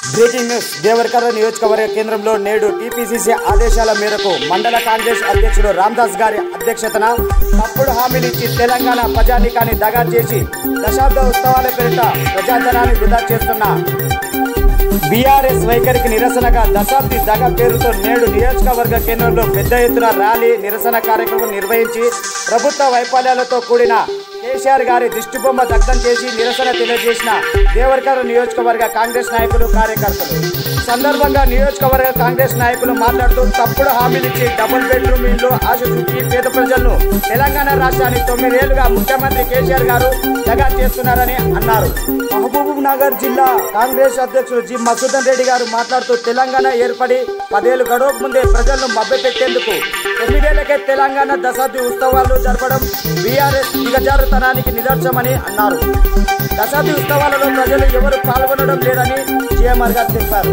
breaking news దేవరకర నియోజకవర్గ కేంద్రంలో నేడు టీపీసీసీ ఆదేశాల మేరకు మండల కాంగ్రెస్ అధ్యక్షుడు రామ్దాస్ గారి అధ్యక్షతన తప్పుడు హామీలు ఇచ్చి తెలంగాణ ప్రజానీకాన్ని దగా చేసి దశాబ్ద ఉత్సవాల పేరిట ప్రజాధనాన్ని వృధా చేస్తున్న బీఆర్ఎస్ వైఖరికి నిరసనగా దశాబ్ది దగ పేరుతో నేడు నియోజకవర్గ కేంద్రంలో పెద్ద ఎత్తున ర్యాలీ నిరసన కార్యక్రమం నిర్వహించి ప్రభుత్వ వైఫల్యాలతో కూడిన కేసీఆర్ గారి దిష్టిబొమ్మ దగ్ధం చేసి నిరసన తెలియజేసిన దేవరకర నియోజకవర్గ కాంగ్రెస్ నాయకులు కార్యకర్తలు సందర్భంగా నియోజకవర్గ కాంగ్రెస్ నాయకులు మాట్లాడుతూ తప్పుడు హామీలిచ్చి డబుల్ బెడ్రూమ్ ఇల్లు ఆశ చూపి పేద ప్రజలను తెలంగాణ రాష్ట్రాన్ని తొమ్మిదేళ్లుగా ముఖ్యమంత్రి కేసీఆర్ గారు దగా చేస్తున్నారని అన్నారు మహబూబ్ నగర్ జిల్లా కాంగ్రెస్ అధ్యక్షుడు జి మసూదన్ రెడ్డి గారు మాట్లాడుతూ తెలంగాణ ఏర్పడి పదేళ్లు గడవక ముందే ప్రజలను మభ్యపెట్టేందుకు తొమ్మిదేళ్లకే తెలంగాణ దశాబ్ది ఉత్సవాలు జరపడం బీఆర్ఎస్ దిగజారుతనానికి నిదర్శనమని అన్నారు దశాబ్ది ఉత్సవాలలో ప్రజలు ఎవరు పాల్గొనడం లేదని జిఎంఆర్ గారు తెలిపారు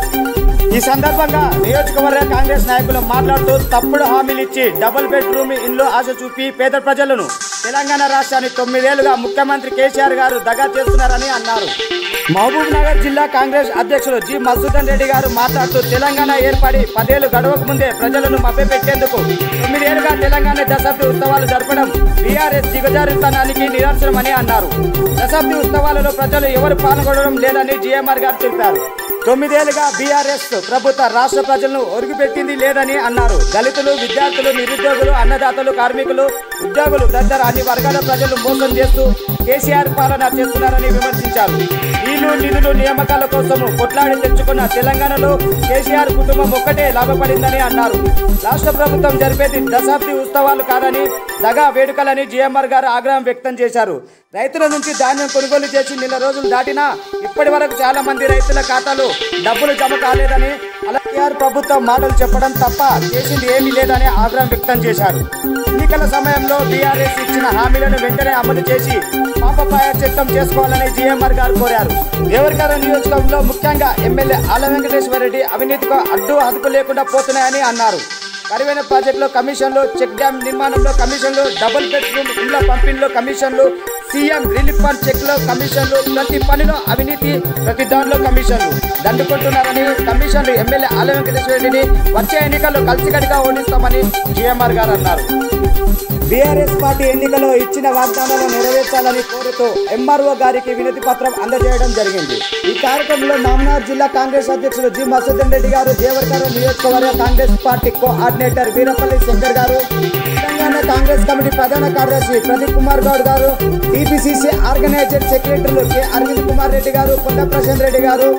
ఈ సందర్భంగా నియోజకవర్గ కాంగ్రెస్ నాయకులు మాట్లాడుతూ తప్పుడు హామీలు ఇచ్చి డబుల్ బెడ్రూమ్ ఇల్లు ఆశ చూపి పేద ప్రజలను తెలంగాణ రాష్ట్రాన్ని తొమ్మిదేళ్లుగా ముఖ్యమంత్రి కేసీఆర్ గారు దగా చేస్తున్నారని అన్నారు మహబూబ్ నగర్ జిల్లా కాంగ్రెస్ అధ్యక్షులు జి మసూదన్ రెడ్డి గారు మాట్లాడుతూ తెలంగాణ ఏర్పడి పదేళ్లు గడవక ముందే ప్రజలను మభ్యపెట్టేందుకు తొమ్మిదేళ్లుగా తెలంగాణ దశాబ్ది ఉత్సవాలు జరపడం బీఆర్ఎస్ దిగజారుతనానికి నిదర్శనమని అన్నారు దశాబ్ది ఉత్సవాలలో ప్రజలు ఎవరు పాల్గొనడం లేదని జిఎంఆర్ గారు తెలిపారు తొమ్మిదేళ్లుగా బీఆర్ఎస్ ప్రభుత్వ రాష్ట్ర ప్రజలను ఒరుగుపెట్టింది లేదని అన్నారు దళితులు విద్యార్థులు నిరుద్యోగులు అన్నదాతలు కార్మికులు ఉద్యోగులు తదితర అన్ని వర్గాల ప్రజలు మోసం చేస్తూ కేసీఆర్ పాలన చేస్తున్నారని విమర్శించారు నీళ్లు నిధులు నియామకాల కోసము కొట్లాడి తెచ్చుకున్న తెలంగాణలో కేసీఆర్ కుటుంబం ఒక్కటే లాభపడిందని అన్నారు రాష్ట్ర ప్రభుత్వం జరిపేది దశాబ్ది ఉత్సవాలు కాదని దగా వేడుకలని జిఎంఆర్ గారు ఆగ్రహం వ్యక్తం చేశారు రైతుల నుంచి ధాన్యం కొనుగోలు చేసి నెల రోజులు దాటినా ఇప్పటి వరకు చాలా మంది రైతుల ఖాతాలు డబ్బులు జమ కాలేదని అలాగే ప్రభుత్వం మాటలు చెప్పడం తప్ప చేసింది ఏమీ లేదని ఆగ్రహం వ్యక్తం చేశారు ఎన్నికల సమయంలో బీఆర్ఎస్ ఇచ్చిన హామీలను వెంటనే అమలు చేసి పాపపాయ చట్టం చేసుకోవాలని జీఎంఆర్ గారు కోరారు దేవరకర నియోజకవర్గంలో ముఖ్యంగా ఎమ్మెల్యే ఆల వెంకటేశ్వర రెడ్డి అవినీతికి అడ్డు అదుపు లేకుండా పోతున్నాయని అన్నారు కరివైన ప్రాజెక్టులో కమిషన్లు చెక్ డ్యాం నిర్మాణంలో కమిషన్లు డబుల్ బెడ్రూమ్ ఇళ్ల పంపిణీలో కమిషన్లు సీఎం రిలీఫ్ ఫండ్ చెక్ లో కమిషన్లు ప్రతి పనిలో అవినీతి ప్రతి దానిలో కమిషన్లు దండుకుంటున్నారని కమిషన్లు ఎమ్మెల్యే ఆల వెంకటేశ్వర రెడ్డిని వచ్చే ఎన్నికల్లో కలిసికట్టుగా ఓడిస్తామని జిఎంఆర్ గారు అన్నారు బీఆర్ఎస్ పార్టీ ఎన్నికల్లో ఇచ్చిన వాగ్దానాలు నెరవేర్చాలని కోరుతూ ఎంఆర్ఓ గారికి వినతి పత్రం అందజేయడం జరిగింది ఈ కార్యక్రమంలో మామనార్ జిల్లా కాంగ్రెస్ అధ్యక్షులు జి మసూదన్ రెడ్డి గారు దేవరకర నియోజకవర్గ కాంగ్రెస్ పార్టీ కోఆర్డినేటర్ వీరపల్లి శంకర్ గారు తెలంగాణ కాంగ్రెస్ కమిటీ ప్రధాన కార్యదర్శి ప్రదీప్ కుమార్ గౌడ్ గారు టీపీసీసీ ఆర్గనైజర్ సెక్రటరీలు కె అరవింద్ కుమార్ రెడ్డి గారు కొండ ప్రశాంత్ రెడ్డి గారు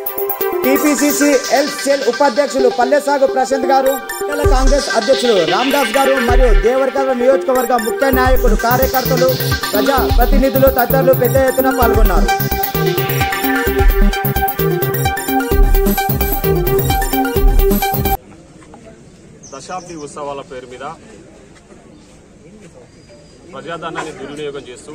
టీపీసీసీ ఎల్ సెల్ ఉపాధ్యక్షులు పల్లెసాగు ప్రశాంత్ గారు మండల కాంగ్రెస్ అధ్యక్షులు రామ్దాస్ గారు మరియు దేవరకర నియోజకవర్గ ముఖ్య నాయకులు కార్యకర్తలు ప్రజా ప్రతినిధులు తదితరులు పెద్ద ఎత్తున పాల్గొన్నారు దశాబ్ది ఉత్సవాల పేరు మీద ప్రజాధనాన్ని దుర్వినియోగం చేస్తూ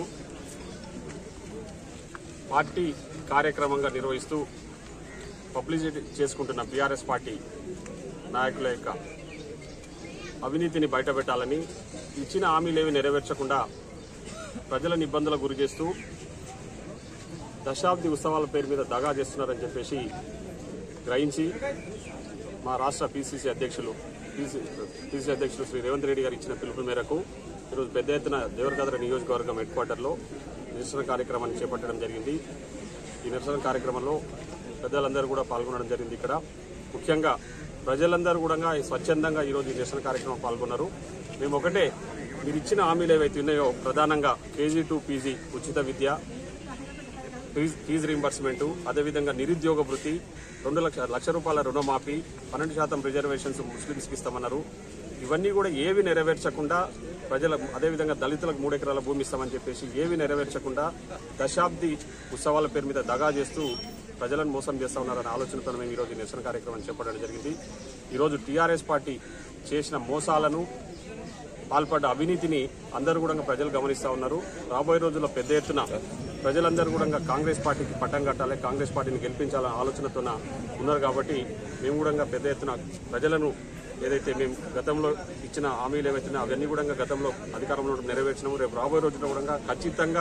పార్టీ కార్యక్రమంగా నిర్వహిస్తూ పబ్లిసిటీ చేసుకుంటున్న బీఆర్ఎస్ పార్టీ నాయకుల యొక్క అవినీతిని బయటపెట్టాలని ఇచ్చిన హామీలేవి నెరవేర్చకుండా ప్రజలను ఇబ్బందులకు గురి చేస్తూ దశాబ్ది ఉత్సవాల పేరు మీద దగా చేస్తున్నారని చెప్పేసి గ్రహించి మా రాష్ట్ర పిసిసి అధ్యక్షులు పిసిసి అధ్యక్షులు శ్రీ రేవంత్ రెడ్డి గారు ఇచ్చిన పిలుపు మేరకు ఈరోజు పెద్ద ఎత్తున దేవరకద్ర నియోజకవర్గం హెడ్ క్వార్టర్లో నిరసన కార్యక్రమాన్ని చేపట్టడం జరిగింది ఈ నిరసన కార్యక్రమంలో పెద్దలందరూ కూడా పాల్గొనడం జరిగింది ఇక్కడ ముఖ్యంగా ప్రజలందరూ కూడా స్వచ్ఛందంగా ఈరోజు ఈ నిరసన కార్యక్రమం పాల్గొన్నారు మేము ఒకటే మీరు ఇచ్చిన హామీలు ఏవైతే ఉన్నాయో ప్రధానంగా కేజీ టు పీజీ ఉచిత విద్య ఫీజు ఫీజు రీంబర్స్మెంట్ అదేవిధంగా నిరుద్యోగ వృత్తి రెండు లక్ష లక్ష రూపాయల రుణమాఫీ పన్నెండు శాతం రిజర్వేషన్స్ ముస్లింస్కి ఇస్తామన్నారు ఇవన్నీ కూడా ఏవి నెరవేర్చకుండా ప్రజల అదేవిధంగా దళితులకు మూడు ఎకరాల భూమి ఇస్తామని చెప్పేసి ఏవి నెరవేర్చకుండా దశాబ్ది ఉత్సవాల పేరు మీద దగా చేస్తూ ప్రజలను మోసం చేస్తా ఉన్నారనే ఆలోచనతో మేము ఈరోజు ఈ నిరసన కార్యక్రమం చేపట్టడం జరిగింది ఈరోజు టీఆర్ఎస్ పార్టీ చేసిన మోసాలను పాల్పడ్డ అవినీతిని అందరూ కూడా ప్రజలు గమనిస్తా ఉన్నారు రాబోయే రోజుల్లో పెద్ద ఎత్తున ప్రజలందరూ కూడా కాంగ్రెస్ పార్టీకి పట్టం కట్టాలి కాంగ్రెస్ పార్టీని గెలిపించాలనే ఆలోచనతో ఉన్నారు కాబట్టి మేము కూడా పెద్ద ఎత్తున ప్రజలను ఏదైతే మేము గతంలో ఇచ్చిన హామీలు ఏవైతే ఉన్నాయో అవన్నీ కూడా గతంలో అధికారంలో నెరవేర్చినాము రేపు రాబోయే రోజుల్లో కూడా ఖచ్చితంగా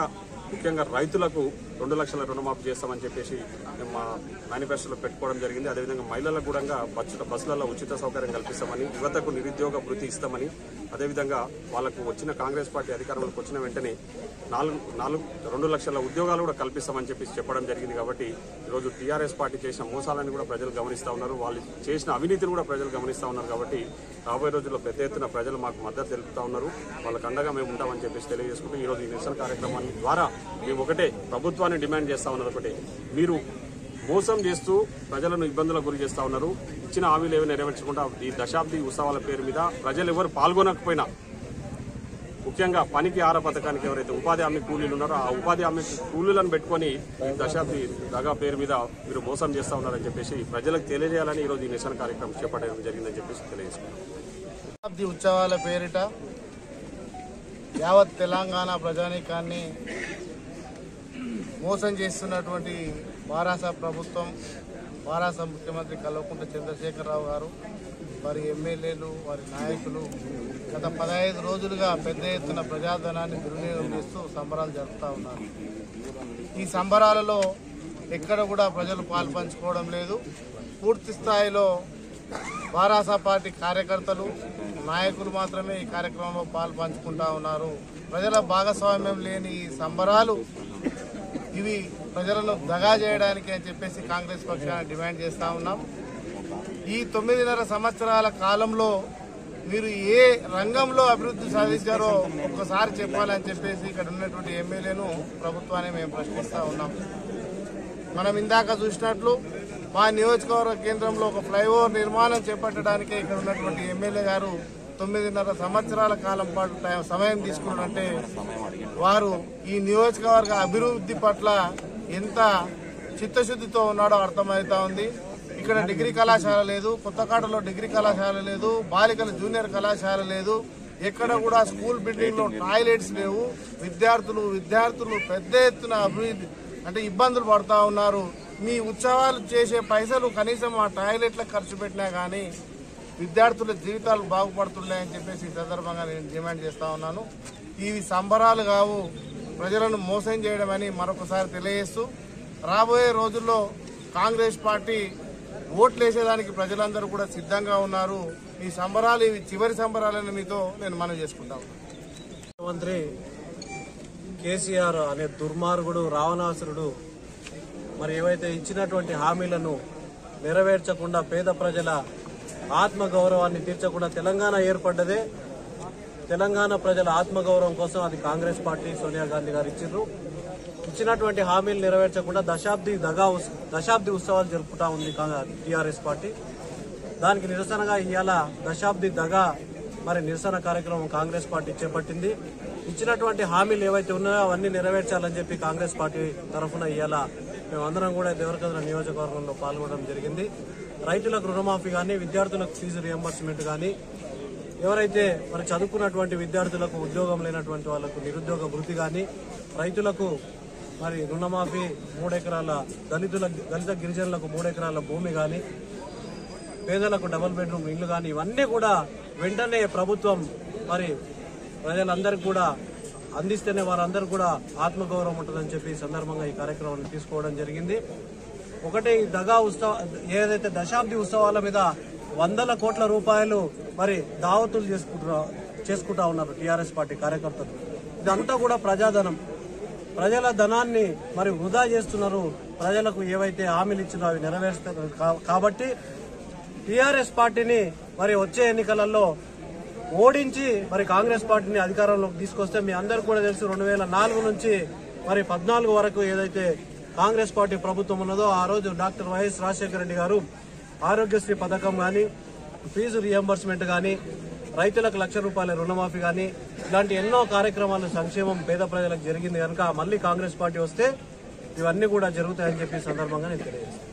ముఖ్యంగా రైతులకు రెండు లక్షల రుణమాఫీ చేస్తామని చెప్పేసి మేము మా మేనిఫెస్టోలో పెట్టుకోవడం జరిగింది అదేవిధంగా మహిళలకు కూడా బస్సు బస్సులలో ఉచిత సౌకర్యం కల్పిస్తామని యువతకు నిరుద్యోగ భృతి ఇస్తామని అదేవిధంగా వాళ్ళకు వచ్చిన కాంగ్రెస్ పార్టీ అధికారంలోకి వచ్చిన వెంటనే నాలుగు నాలుగు రెండు లక్షల ఉద్యోగాలు కూడా కల్పిస్తామని చెప్పేసి చెప్పడం జరిగింది కాబట్టి ఈరోజు టీఆర్ఎస్ పార్టీ చేసిన మోసాలని కూడా ప్రజలు గమనిస్తూ ఉన్నారు వాళ్ళు చేసిన అవినీతిని కూడా ప్రజలు గమనిస్తూ ఉన్నారు కాబట్టి రాబోయే రోజుల్లో పెద్ద ఎత్తున ప్రజలు మాకు మద్దతు తెలుపుతా ఉన్నారు వాళ్ళకి అండగా మేము ఉంటామని చెప్పేసి తెలియజేసుకుంటూ ఈరోజు ఈ నిరసన కార్యక్రమాన్ని ద్వారా మేము ఒకటే ప్రభుత్వాన్ని డిమాండ్ చేస్తా ఉన్నది ఒకటే మీరు మోసం చేస్తూ ప్రజలను ఇబ్బందులకు గురి చేస్తా ఉన్నారు ఇచ్చిన హామీలు ఏవి నెరవేర్చకుండా ఈ దశాబ్ది ఉత్సవాల పేరు మీద ప్రజలు ఎవరు పాల్గొనకపోయినా ముఖ్యంగా పనికి ఆర పథకానికి ఎవరైతే ఉపాధి హామీ కూలీలు ఉన్నారో ఆ ఉపాధి హామీ కూలీలను పెట్టుకొని ఈ దశాబ్ది దగా పేరు మీద మీరు మోసం చేస్తా ఉన్నారని చెప్పేసి ప్రజలకు తెలియజేయాలని ఈరోజు ఈ నిరసన కార్యక్రమం చేపట్టడం జరిగిందని చెప్పేసి తెలియజేసుకున్నాం శతాబ్ది ఉత్సవాల పేరిట యావత్ తెలంగాణ ప్రజానీకాన్ని మోసం చేస్తున్నటువంటి వారాస ప్రభుత్వం వారాస ముఖ్యమంత్రి కల్వకుంట్ల చంద్రశేఖరరావు గారు వారి ఎమ్మెల్యేలు వారి నాయకులు గత పదహైదు రోజులుగా పెద్ద ఎత్తున ప్రజాధనాన్ని దుర్వినియోగం చేస్తూ సంబరాలు జరుపుతూ ఉన్నారు ఈ సంబరాలలో ఎక్కడ కూడా ప్రజలు పాలు పంచుకోవడం లేదు పూర్తి స్థాయిలో వారాస పార్టీ కార్యకర్తలు నాయకులు మాత్రమే ఈ కార్యక్రమంలో పాలు పంచుకుంటా ఉన్నారు ప్రజల భాగస్వామ్యం లేని ఈ సంబరాలు ఇవి ప్రజలను దగా చేయడానికి అని చెప్పేసి కాంగ్రెస్ పక్షాన్ని డిమాండ్ చేస్తా ఉన్నాం ఈ తొమ్మిదిన్నర సంవత్సరాల కాలంలో మీరు ఏ రంగంలో అభివృద్ధి సాధించారో ఒక్కసారి చెప్పాలని చెప్పేసి ఇక్కడ ఉన్నటువంటి ఎమ్మెల్యేను ప్రభుత్వాన్ని మేము ప్రశ్నిస్తా ఉన్నాం మనం ఇందాక చూసినట్లు మా నియోజకవర్గ కేంద్రంలో ఒక ఫ్లైఓవర్ నిర్మాణం చేపట్టడానికి ఇక్కడ ఉన్నటువంటి ఎమ్మెల్యే గారు తొమ్మిదిన్నర సంవత్సరాల కాలం పాటు టైం- సమయం తీసుకున్నారంటే వారు ఈ నియోజకవర్గ అభివృద్ధి పట్ల ఎంత చిత్తశుద్ధితో ఉన్నాడో అర్థమవుతా ఉంది ఇక్కడ డిగ్రీ కళాశాల లేదు కొత్తకాటలో డిగ్రీ కళాశాల లేదు బాలికల జూనియర్ కళాశాల లేదు ఎక్కడ కూడా స్కూల్ బిల్డింగ్ లో టాయిలెట్స్ లేవు విద్యార్థులు విద్యార్థులు పెద్ద ఎత్తున అభివృద్ధి అంటే ఇబ్బందులు పడుతూ ఉన్నారు మీ ఉత్సవాలు చేసే పైసలు కనీసం ఆ టాయిలెట్లకు ఖర్చు పెట్టినా కానీ విద్యార్థుల జీవితాలు బాగుపడుతున్నాయని చెప్పేసి ఈ సందర్భంగా నేను డిమాండ్ చేస్తా ఉన్నాను ఇవి సంబరాలు కావు ప్రజలను మోసం చేయడం అని మరొకసారి తెలియజేస్తూ రాబోయే రోజుల్లో కాంగ్రెస్ పార్టీ ఓట్లు వేసేదానికి ప్రజలందరూ కూడా సిద్ధంగా ఉన్నారు ఈ సంబరాలు ఇవి చివరి సంబరాలని మీతో నేను మనవి చేసుకుంటాను ముఖ్యమంత్రి కేసీఆర్ అనే దుర్మార్గుడు రావణాసురుడు మరి ఏవైతే ఇచ్చినటువంటి హామీలను నెరవేర్చకుండా పేద ప్రజల ఆత్మగౌరవాన్ని తీర్చకుండా తెలంగాణ ఏర్పడ్డదే తెలంగాణ ప్రజల ఆత్మగౌరవం కోసం అది కాంగ్రెస్ పార్టీ సోనియా గాంధీ గారు ఇచ్చిండ్రు ఇచ్చినటువంటి హామీలు నెరవేర్చకుండా దశాబ్ది దగా ఉస్- దశాబ్ది ఉత్సవాలు జరుపుకుంటా ఉంది టీఆర్ఎస్ పార్టీ దానికి నిరసనగా ఇవాళ దశాబ్ది దగా మరి నిరసన కార్యక్రమం కాంగ్రెస్ పార్టీ చేపట్టింది ఇచ్చినటువంటి హామీలు ఏవైతే ఉన్నాయో అవన్నీ నెరవేర్చాలని చెప్పి కాంగ్రెస్ పార్టీ తరఫున ఇవాళ మేమందరం కూడా దేవరకద్ర నియోజకవర్గంలో పాల్గొనడం జరిగింది రైతులకు రుణమాఫీ కానీ విద్యార్థులకు ఫీజు రియంబర్స్మెంట్ కానీ ఎవరైతే మరి చదువుకున్నటువంటి విద్యార్థులకు ఉద్యోగం లేనటువంటి వాళ్ళకు నిరుద్యోగ వృత్తి కానీ రైతులకు మరి రుణమాఫీ మూడెకరాల దళితుల దళిత గిరిజనులకు మూడెకరాల భూమి కానీ పేదలకు డబుల్ బెడ్రూమ్ ఇల్లు కానీ ఇవన్నీ కూడా వెంటనే ప్రభుత్వం మరి ప్రజలందరికీ కూడా అందిస్తేనే వారందరూ కూడా ఆత్మగౌరవం ఉంటుందని చెప్పి ఈ సందర్భంగా ఈ కార్యక్రమాన్ని తీసుకోవడం జరిగింది ఒకటి ఈ దగా ఉత్సవ ఏదైతే దశాబ్ది ఉత్సవాల మీద వందల కోట్ల రూపాయలు మరి దావతులు చేసుకుంటా చేసుకుంటా ఉన్నారు టీఆర్ఎస్ పార్టీ కార్యకర్తలు ఇదంతా కూడా ప్రజాధనం ప్రజల ధనాన్ని మరి వృధా చేస్తున్నారు ప్రజలకు ఏవైతే హామీలు ఇచ్చినో అవి నెరవేరుస్తారు కా- కాబట్టి టీఆర్ఎస్ పార్టీని మరి వచ్చే ఎన్నికలలో ఓడించి మరి కాంగ్రెస్ పార్టీని అధికారంలోకి తీసుకొస్తే మీ అందరికీ కూడా తెలుసు రెండు వేల నాలుగు నుంచి మరి పద్నాలుగు వరకు ఏదైతే కాంగ్రెస్ పార్టీ ప్రభుత్వం ఉన్నదో ఆ రోజు డాక్టర్ వైఎస్ రాజశేఖర రెడ్డి గారు ఆరోగ్యశ్రీ పథకం కానీ ఫీజు రియంబర్స్మెంట్ కానీ రైతులకు లక్ష రూపాయల రుణమాఫీ కానీ ఇలాంటి ఎన్నో కార్యక్రమాలు సంక్షేమం పేద ప్రజలకు జరిగింది కనుక మళ్ళీ కాంగ్రెస్ పార్టీ వస్తే ఇవన్నీ కూడా జరుగుతాయని చెప్పి ఈ సందర్భంగా నేను తెలియజేస్తాను